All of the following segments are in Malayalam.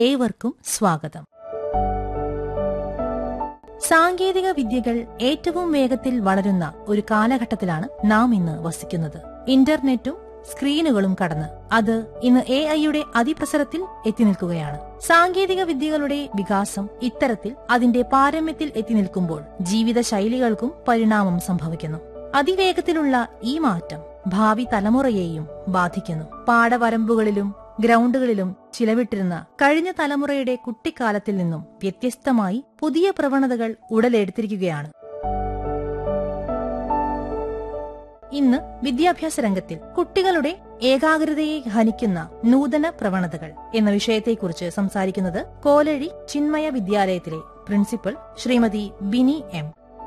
ഏവർക്കും സ്വാഗതം സാങ്കേതിക വിദ്യകൾ ഏറ്റവും വേഗത്തിൽ വളരുന്ന ഒരു കാലഘട്ടത്തിലാണ് നാം ഇന്ന് വസിക്കുന്നത് ഇന്റർനെറ്റും സ്ക്രീനുകളും കടന്ന് അത് ഇന്ന് എ ഐയുടെ അതിപ്രസരത്തിൽ എത്തി നിൽക്കുകയാണ് സാങ്കേതിക വിദ്യകളുടെ വികാസം ഇത്തരത്തിൽ അതിന്റെ പാരമ്യത്തിൽ എത്തി നിൽക്കുമ്പോൾ ജീവിതശൈലികൾക്കും പരിണാമം സംഭവിക്കുന്നു അതിവേഗത്തിലുള്ള ഈ മാറ്റം ഭാവി തലമുറയെയും ബാധിക്കുന്നു പാടവരമ്പുകളിലും ഗ്രൗണ്ടുകളിലും ചിലവിട്ടിരുന്ന കഴിഞ്ഞ തലമുറയുടെ കുട്ടിക്കാലത്തിൽ നിന്നും വ്യത്യസ്തമായി പുതിയ പ്രവണതകൾ ഉടലെടുത്തിരിക്കുകയാണ് ഇന്ന് വിദ്യാഭ്യാസ രംഗത്തിൽ കുട്ടികളുടെ ഏകാഗ്രതയെ ഹനിക്കുന്ന നൂതന പ്രവണതകൾ എന്ന വിഷയത്തെക്കുറിച്ച് സംസാരിക്കുന്നത് കോലഴി ചിന്മയ വിദ്യാലയത്തിലെ പ്രിൻസിപ്പൽ ശ്രീമതി ബിനി എം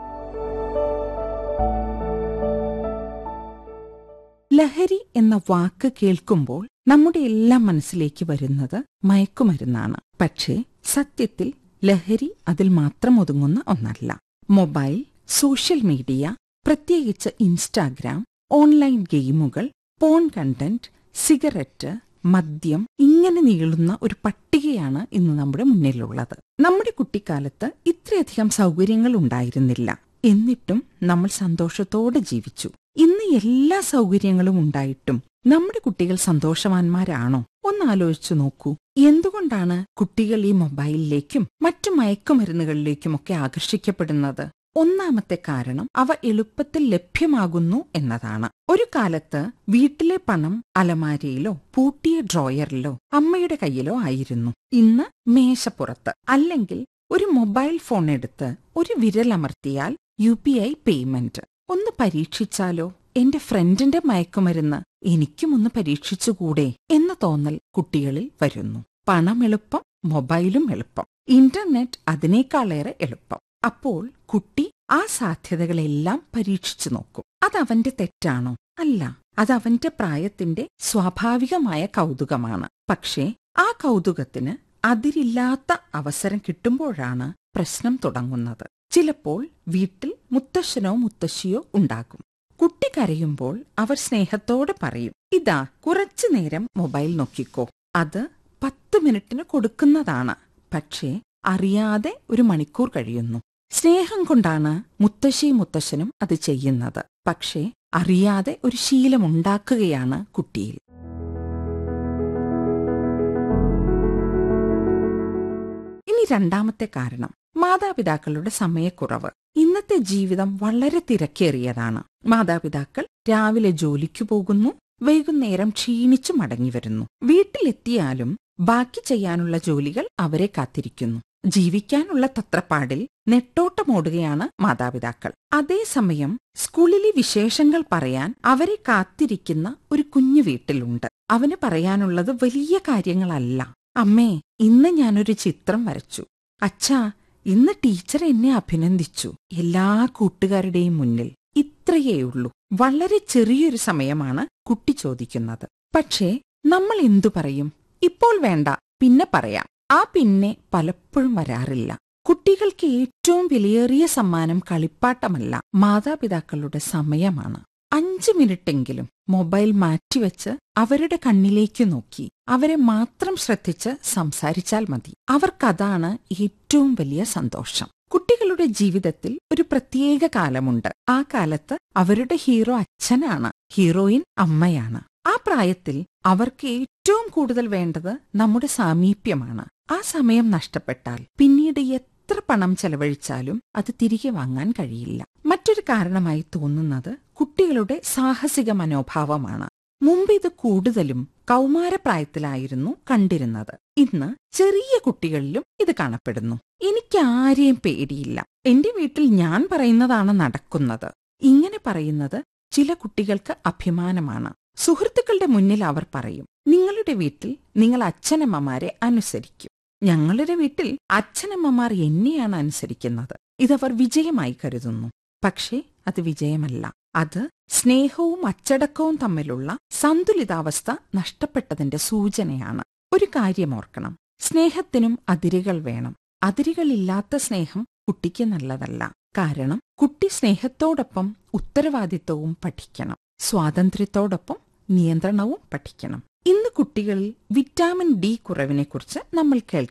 ലഹരി എന്ന വാക്ക് കേൾക്കുമ്പോൾ നമ്മുടെ എല്ലാം മനസ്സിലേക്ക് വരുന്നത് മയക്കുമരുന്നാണ് പക്ഷേ സത്യത്തിൽ ലഹരി അതിൽ മാത്രം ഒതുങ്ങുന്ന ഒന്നല്ല മൊബൈൽ സോഷ്യൽ മീഡിയ പ്രത്യേകിച്ച് ഇൻസ്റ്റാഗ്രാം ഓൺലൈൻ ഗെയിമുകൾ പോൺ കണ്ടന്റ് സിഗരറ്റ് മദ്യം ഇങ്ങനെ നീളുന്ന ഒരു പട്ടികയാണ് ഇന്ന് നമ്മുടെ മുന്നിലുള്ളത് നമ്മുടെ കുട്ടിക്കാലത്ത് ഇത്രയധികം സൗകര്യങ്ങൾ ഉണ്ടായിരുന്നില്ല എന്നിട്ടും നമ്മൾ സന്തോഷത്തോടെ ജീവിച്ചു ഇന്ന് എല്ലാ സൗകര്യങ്ങളും ഉണ്ടായിട്ടും നമ്മുടെ കുട്ടികൾ സന്തോഷവാന്മാരാണോ ഒന്നാലോചിച്ചു നോക്കൂ എന്തുകൊണ്ടാണ് കുട്ടികൾ ഈ മൊബൈലിലേക്കും മറ്റു മയക്കുമരുന്നുകളിലേക്കുമൊക്കെ ആകർഷിക്കപ്പെടുന്നത് ഒന്നാമത്തെ കാരണം അവ എളുപ്പത്തിൽ ലഭ്യമാകുന്നു എന്നതാണ് ഒരു കാലത്ത് വീട്ടിലെ പണം അലമാരയിലോ പൂട്ടിയ ഡ്രോയറിലോ അമ്മയുടെ കയ്യിലോ ആയിരുന്നു ഇന്ന് മേശപ്പുറത്ത് അല്ലെങ്കിൽ ഒരു മൊബൈൽ ഫോൺ എടുത്ത് ഒരു വിരലമർത്തിയാൽ യു പി ഐ പേയ്മെന്റ് ഒന്ന് പരീക്ഷിച്ചാലോ എന്റെ ഫ്രണ്ടിന്റെ മയക്കുമരുന്ന് എനിക്കും ഒന്ന് പരീക്ഷിച്ചുകൂടെ എന്ന തോന്നൽ കുട്ടികളിൽ വരുന്നു പണം എളുപ്പം മൊബൈലും എളുപ്പം ഇന്റർനെറ്റ് അതിനേക്കാളേറെ എളുപ്പം അപ്പോൾ കുട്ടി ആ സാധ്യതകളെല്ലാം പരീക്ഷിച്ചു നോക്കും അതവന്റെ തെറ്റാണോ അല്ല അതവന്റെ പ്രായത്തിന്റെ സ്വാഭാവികമായ കൗതുകമാണ് പക്ഷേ ആ കൗതുകത്തിന് അതിരില്ലാത്ത അവസരം കിട്ടുമ്പോഴാണ് പ്രശ്നം തുടങ്ങുന്നത് ചിലപ്പോൾ വീട്ടിൽ മുത്തശ്ശനോ മുത്തശ്ശിയോ ഉണ്ടാകും കുട്ടി കരയുമ്പോൾ അവർ സ്നേഹത്തോടെ പറയും ഇതാ കുറച്ചു നേരം മൊബൈൽ നോക്കിക്കോ അത് പത്ത് മിനിറ്റിന് കൊടുക്കുന്നതാണ് പക്ഷേ അറിയാതെ ഒരു മണിക്കൂർ കഴിയുന്നു സ്നേഹം കൊണ്ടാണ് മുത്തശ്ശിയും മുത്തശ്ശനും അത് ചെയ്യുന്നത് പക്ഷേ അറിയാതെ ഒരു ശീലമുണ്ടാക്കുകയാണ് കുട്ടിയിൽ ഇനി രണ്ടാമത്തെ കാരണം മാതാപിതാക്കളുടെ സമയക്കുറവ് ഇന്നത്തെ ജീവിതം വളരെ തിരക്കേറിയതാണ് മാതാപിതാക്കൾ രാവിലെ ജോലിക്കു പോകുന്നു വൈകുന്നേരം ക്ഷീണിച്ചു മടങ്ങിവരുന്നു വീട്ടിലെത്തിയാലും ബാക്കി ചെയ്യാനുള്ള ജോലികൾ അവരെ കാത്തിരിക്കുന്നു ജീവിക്കാനുള്ള തത്രപ്പാടിൽ നെട്ടോട്ടമോടുകയാണ് മാതാപിതാക്കൾ അതേസമയം സ്കൂളിലെ വിശേഷങ്ങൾ പറയാൻ അവരെ കാത്തിരിക്കുന്ന ഒരു കുഞ്ഞു വീട്ടിലുണ്ട് അവന് പറയാനുള്ളത് വലിയ കാര്യങ്ങളല്ല അമ്മേ ഇന്ന് ഞാനൊരു ചിത്രം വരച്ചു അച്ഛാ ഇന്ന് ടീച്ചർ എന്നെ അഭിനന്ദിച്ചു എല്ലാ കൂട്ടുകാരുടെയും മുന്നിൽ ഇത്രയേ ഉള്ളൂ വളരെ ചെറിയൊരു സമയമാണ് കുട്ടി ചോദിക്കുന്നത് പക്ഷേ നമ്മൾ എന്തു പറയും ഇപ്പോൾ വേണ്ട പിന്നെ പറയാം ആ പിന്നെ പലപ്പോഴും വരാറില്ല കുട്ടികൾക്ക് ഏറ്റവും വിലയേറിയ സമ്മാനം കളിപ്പാട്ടമല്ല മാതാപിതാക്കളുടെ സമയമാണ് അഞ്ചു മിനിറ്റെങ്കിലും മൊബൈൽ മാറ്റിവെച്ച് അവരുടെ കണ്ണിലേക്ക് നോക്കി അവരെ മാത്രം ശ്രദ്ധിച്ച് സംസാരിച്ചാൽ മതി അവർക്കതാണ് ഏറ്റവും വലിയ സന്തോഷം കുട്ടികളുടെ ജീവിതത്തിൽ ഒരു പ്രത്യേക കാലമുണ്ട് ആ കാലത്ത് അവരുടെ ഹീറോ അച്ഛനാണ് ഹീറോയിൻ അമ്മയാണ് ആ പ്രായത്തിൽ അവർക്ക് ഏറ്റവും കൂടുതൽ വേണ്ടത് നമ്മുടെ സാമീപ്യമാണ് ആ സമയം നഷ്ടപ്പെട്ടാൽ പിന്നീട് എത്ര പണം ചെലവഴിച്ചാലും അത് തിരികെ വാങ്ങാൻ കഴിയില്ല മറ്റൊരു കാരണമായി തോന്നുന്നത് കുട്ടികളുടെ സാഹസിക മനോഭാവമാണ് മുമ്പ് ഇത് കൂടുതലും കൗമാരപ്രായത്തിലായിരുന്നു കണ്ടിരുന്നത് ഇന്ന് ചെറിയ കുട്ടികളിലും ഇത് കാണപ്പെടുന്നു എനിക്ക് ആരെയും പേടിയില്ല എന്റെ വീട്ടിൽ ഞാൻ പറയുന്നതാണ് നടക്കുന്നത് ഇങ്ങനെ പറയുന്നത് ചില കുട്ടികൾക്ക് അഭിമാനമാണ് സുഹൃത്തുക്കളുടെ മുന്നിൽ അവർ പറയും നിങ്ങളുടെ വീട്ടിൽ നിങ്ങൾ അച്ഛനമ്മമാരെ അനുസരിക്കും ഞങ്ങളുടെ വീട്ടിൽ അച്ഛനമ്മമാർ എന്നെയാണ് അനുസരിക്കുന്നത് ഇതവർ വിജയമായി കരുതുന്നു പക്ഷേ അത് വിജയമല്ല അത് സ്നേഹവും അച്ചടക്കവും തമ്മിലുള്ള സന്തുലിതാവസ്ഥ നഷ്ടപ്പെട്ടതിന്റെ സൂചനയാണ് ഒരു കാര്യം ഓർക്കണം സ്നേഹത്തിനും അതിരുകൾ വേണം അതിരുകളില്ലാത്ത സ്നേഹം കുട്ടിക്ക് നല്ലതല്ല കാരണം കുട്ടി സ്നേഹത്തോടൊപ്പം ഉത്തരവാദിത്വവും പഠിക്കണം സ്വാതന്ത്ര്യത്തോടൊപ്പം നിയന്ത്രണവും പഠിക്കണം ഇന്ന് കുട്ടികളിൽ വിറ്റാമിൻ ഡി കുറവിനെക്കുറിച്ച് നമ്മൾ കേൾക്കും